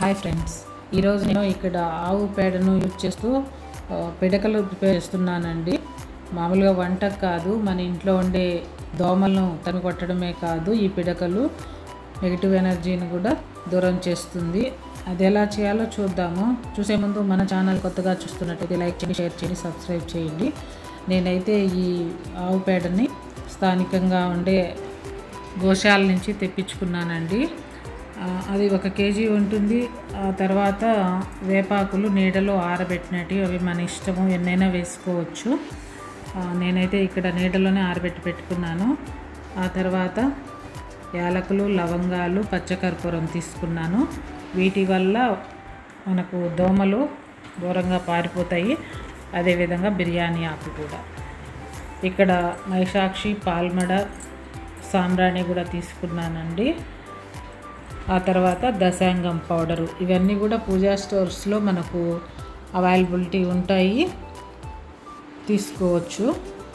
hi friends ఈరోజు నేను ఇక్కడ ఆవు పేడను యూజ్ చేస్తూ ఆ, పిడకలు ప్రిపేర్ చేస్తున్నానండి మామూలుగా వంటకు కాదు మన ఇంట్లో ఉండే దోమలను తరిమి కొట్టడమే కాదు ఈ పిడకలు నెగిటివ్ ఎనర్జీని కూడా దూరం చేస్తుంది అది ఎలా చేయాలో చూద్దాము చూసే ముందు మన ఛానల్ కొత్తగా చూస్తున్నట్టయితే లైక్ చేయండి షేర్ చేయండి సబ్స్క్రైబ్ చేయండి నేనైతే ఈ ఆవు పేడని స్థానికంగా ఉండే గోశాల నుంచి తెప్పించుకున్నానండి ఆ, అది ఒక కేజీ ఉంటుంది ఆ తర్వాత వేపాకులు నీడలో ఆరబెట్టినట్టు అవి మన ఇష్టము ఎన్నైనా వేసుకోవచ్చు ఆ, నేనైతే ఇక్కడ నీడలోనే ఆరబెట్టి పెట్టుకున్నాను ఆ తర్వాత యాలకులు లవంగాలు పచ్చకర్పూరం తీసుకున్నాను వీటి వల్ల మనకు దోమలు దూరంగా పారిపోతాయి అదేవిధంగా బిర్యానీ ఆకు కూడా ఇక్కడ మైసాక్షి పాల్మడ సాంబ్రాణి కూడా తీసుకున్నానండి ఆ తర్వాత దశాంగం పౌడరు ఇవన్నీ కూడా పూజా స్టోర్స్లో మనకు అవైలబిలిటీ ఉంటాయి తీసుకోవచ్చు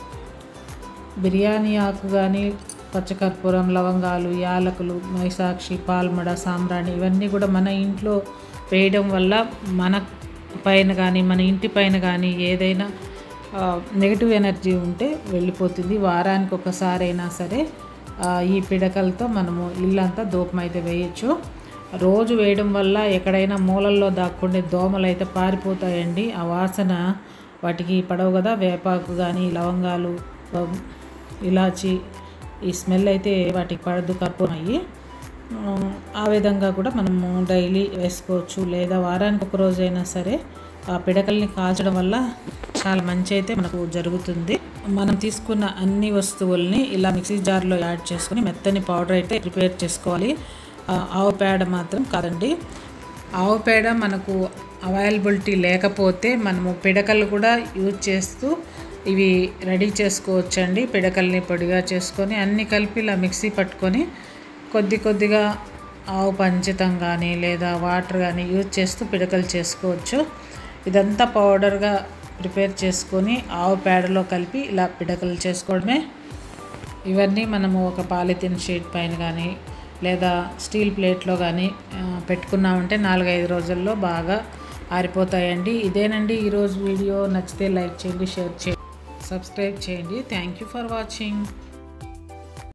బిర్యానీ ఆకు కానీ పచ్చకర్పూరం లవంగాలు యాలకులు మైసాక్షి పాల్మడ సాంబ్రాణి ఇవన్నీ కూడా మన ఇంట్లో వేయడం వల్ల మన పైన కానీ మన ఇంటి పైన కానీ ఏదైనా నెగిటివ్ ఎనర్జీ ఉంటే వెళ్ళిపోతుంది వారానికి ఒకసారి అయినా సరే ఆ, ఈ పిడకలతో మనము ఇల్లంతా దూపం అయితే వేయచ్చు రోజు వేయడం వల్ల ఎక్కడైనా మూలల్లో దాక్కుండే దోమలు అయితే పారిపోతాయండి ఆ వాసన వాటికి పడవు కదా వేపాకు కానీ లవంగాలు ఆ, ఇలాచి ఈ స్మెల్ అయితే వాటికి పడదు కర్పూరం అయ్యి ఆ, ఆ విధంగా కూడా మనము డైలీ వేసుకోవచ్చు లేదా వారానికి ఒక రోజైనా సరే ఆ పిడకల్ని కాల్చడం వల్ల చాలా మంచి అయితే మనకు జరుగుతుంది మనం తీసుకున్న అన్ని వస్తువుల్ని ఇలా మిక్సీ జార్లో యాడ్ చేసుకొని మెత్తని పౌడర్ అయితే ప్రిపేర్ చేసుకోవాలి ఆ, ఆవు పేడ మాత్రం కాదండి ఆవు పేడ మనకు అవైలబిలిటీ లేకపోతే మనము పిడకలు కూడా యూజ్ చేస్తూ ఇవి రెడీ చేసుకోవచ్చండి పిడకల్ని పొడిగా చేసుకొని అన్ని కలిపి ఇలా మిక్సీ పట్టుకొని కొద్ది కొద్దిగా ఆవు పంచితం కానీ లేదా వాటర్ కానీ యూజ్ చేస్తూ పిడకలు చేసుకోవచ్చు ఇదంతా పౌడర్గా ప్రిపేర్ చేసుకొని ఆవు పేడలో కలిపి ఇలా పిడకలు చేసుకోవడమే ఇవన్నీ మనము ఒక పాలిథిన్ షీట్ పైన కానీ లేదా స్టీల్ ప్లేట్లో కానీ ఆ, పెట్టుకున్నామంటే నాలుగైదు రోజుల్లో బాగా ఆరిపోతాయండి ఇదేనండి ఈరోజు వీడియో నచ్చితే లైక్ చేయండి షేర్ చేయండి సబ్స్క్రైబ్ చేయండి థ్యాంక్ యూ ఫర్ వాచింగ్